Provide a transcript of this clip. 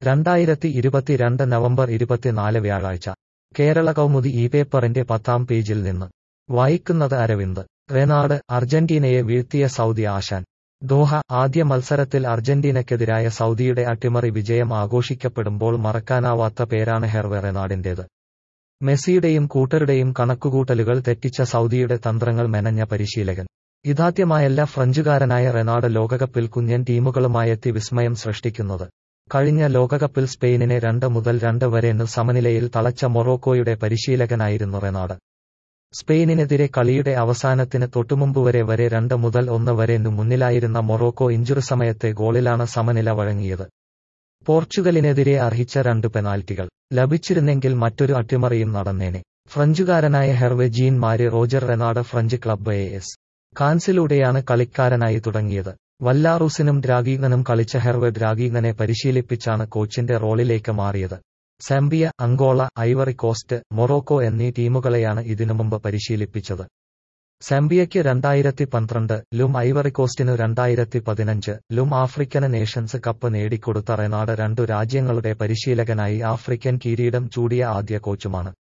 രണ്ടായിരത്തി ഇരുപത്തിരണ്ട് നവംബർ ഇരുപത്തിനാല് വ്യാഴാഴ്ച കേരള കൗമുദി ഈ പേപ്പറിന്റെ പത്താം പേജിൽ നിന്ന് വായിക്കുന്നത് അരവിന്ദ് റെനാഡ് അർജന്റീനയെ വീഴ്ത്തിയ സൗദി ആശാൻ ദോഹ ആദ്യ മത്സരത്തിൽ അർജന്റീനയ്ക്കെതിരായ സൗദിയുടെ അട്ടിമറി വിജയം ആഘോഷിക്കപ്പെടുമ്പോൾ മറക്കാനാവാത്ത പേരാണ് ഹെർവെ റെനാഡിന്റേത് മെസ്സിയുടെയും കൂട്ടരുടെയും കണക്കുകൂട്ടലുകൾ തെറ്റിച്ച സൗദിയുടെ തന്ത്രങ്ങൾ മെനഞ്ഞ പരിശീലകൻ ഇതാദ്യമായല്ല ഫ്രഞ്ചുകാരനായ റെനാഡ് ലോകകപ്പിൽ കുഞ്ഞൻ ടീമുകളുമായെത്തി വിസ്മയം സൃഷ്ടിക്കുന്നത് കഴിഞ്ഞ ലോകകപ്പിൽ സ്പെയിനിനെ രണ്ട് മുതൽ രണ്ട് വരെ സമനിലയിൽ തളച്ച മൊറോക്കോയുടെ പരിശീലകനായിരുന്നു റെനാഡ് സ്പെയിനിനെതിരെ കളിയുടെ അവസാനത്തിന് തൊട്ടുമുമ്പ് വരെ വരെ രണ്ട് മുതൽ ഒന്ന് വരെ മുന്നിലായിരുന്ന മൊറോക്കോ ഇഞ്ചുറി സമയത്തെ ഗോളിലാണ് സമനില വഴങ്ങിയത് പോർച്ചുഗലിനെതിരെ അർഹിച്ച രണ്ട് പെനാൽറ്റികൾ ലഭിച്ചിരുന്നെങ്കിൽ മറ്റൊരു അട്ടിമറിയും നടന്നേനെ ഫ്രഞ്ചുകാരനായ Herve Jean Marie Roger Renard French club A S കാൻസിലൂടെയാണ് കളിക്കാരനായി തുടങ്ങിയത് വല്ലാറൂസിനും ഡ്രാഗീഗനും കളിച്ച ഹെർവെ ഡ്രാഗീഗനെ പരിശീലിപ്പിച്ചാണ് കോച്ചിന്റെ റോളിലേക്ക് മാറിയത് Zambia Angola Ivory Coast Morocco എന്നീ ടീമുകളെയാണ് ഇതിനു മുമ്പ് പരിശീലിപ്പിച്ചത് സെംബിയയ്ക്ക് രണ്ടായിരത്തി പന്ത്രണ്ട് ലും ഐവറി കോസ്റ്റിനു രണ്ടായിരത്തി പതിനഞ്ച് ലും ആഫ്രിക്കൻ നേഷൻസ് കപ്പ് നേടിക്കൊടുത്ത റെനാഡ് രണ്ടു രാജ്യങ്ങളുടെ പരിശീലകനായി ആഫ്രിക്കൻ കിരീടം ചൂടിയ ആദ്യ കോച്ചുമാണ്